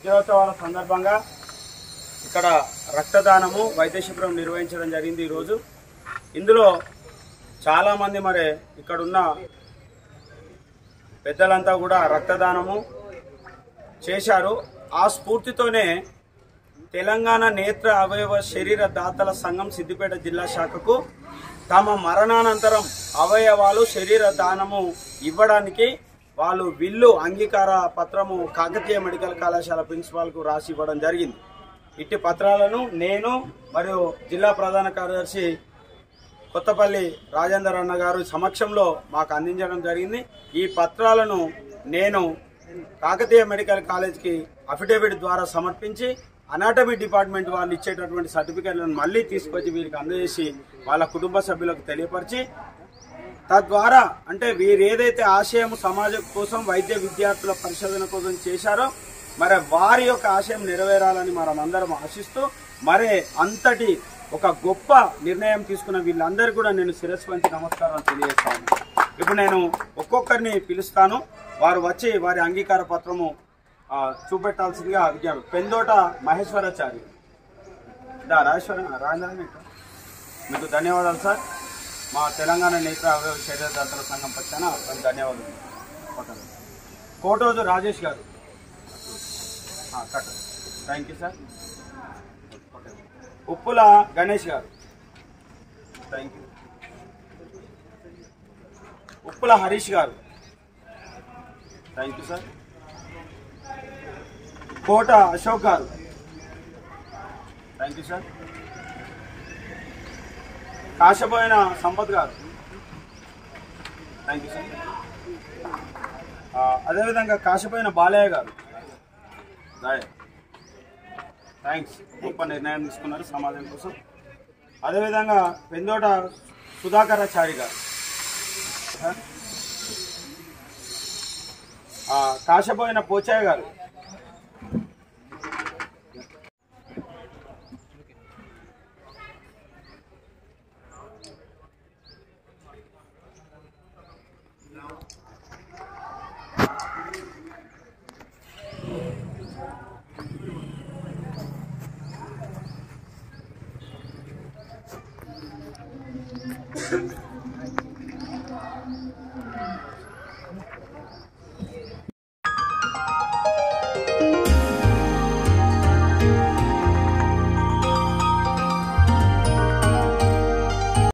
దినోత్సవాల సందర్భంగా ఇక్కడ రక్తదానము వైద్య శిబిరం నిర్వహించడం జరిగింది ఈరోజు ఇందులో చాలామంది మరి ఇక్కడున్న పెద్దలంతా కూడా రక్తదానము చేశారు ఆ స్ఫూర్తితోనే తెలంగాణ నేత్ర అవయవ శరీర దాతల సంఘం సిద్దిపేట జిల్లా శాఖకు తమ మరణానంతరం అవయవాలు శరీర దానము ఇవ్వడానికి వాళ్ళు విల్లు అంగీకార పత్రము కాకతీయ మెడికల్ కళాశాల ప్రిన్సిపాల్కు రాసి ఇవ్వడం జరిగింది ఇట్టి పత్రాలను నేను మరియు జిల్లా ప్రధాన కార్యదర్శి కొత్తపల్లి రాజేందర్ అన్న గారు సమక్షంలో మాకు అందించడం జరిగింది ఈ పత్రాలను నేను కాకతీయ మెడికల్ కాలేజ్కి అఫిడేవిట్ ద్వారా సమర్పించి అనాటమీ డిపార్ట్మెంట్ వాళ్ళు ఇచ్చేటటువంటి సర్టిఫికేట్లను మళ్ళీ తీసుకొచ్చి వీరికి అందజేసి వాళ్ళ కుటుంబ సభ్యులకు తెలియపరిచి తద్వారా అంటే వీరు ఏదైతే ఆశయం సమాజం కోసం వైద్య విద్యార్థుల పరిశోధన కోసం చేశారో మరి వారి యొక్క ఆశయం నెరవేరాలని మనం అందరం ఆశిస్తూ మరి అంతటి ఒక గొప్ప నిర్ణయం తీసుకున్న వీళ్ళందరికీ కూడా నేను శిరస్సు వంచి నమస్కారాలు తెలియజేస్తాను ఇప్పుడు నేను ఒక్కొక్కరిని పిలుస్తాను వారు వచ్చి వారి అంగీకార పత్రము ఆ, చూపెట్టాల్సిందిగా విజ్ఞాపం పెందోట మహేశ్వరాచారి దా రాజేశ్వర రాజేంద్ర మీకు ధన్యవాదాలు సార్ మా తెలంగాణ నేత్ర అవయవ శరీరదాతల సంఘం పక్షాన మీకు ధన్యవాదాలు పక్కన. కోటోజు రాజేష్ గారు ఆ, cut thank you sir Uppula Ganesh garu thank you Uppula Harish garu thank you sir Kota Ashok garu thank you sir కాశపోయిన Sampath garu thank you sir ఆ, అదేవిధంగా కాశపోయిన బాలయ్య గారు రాయ్ థ్యాంక్స్ గొప్ప నిర్ణయం తీసుకున్నారు సమాజం కోసం అదేవిధంగా పెందోట సుధాకరాచారి గారు ఆ, కాశపోయిన పోచయ్య గారు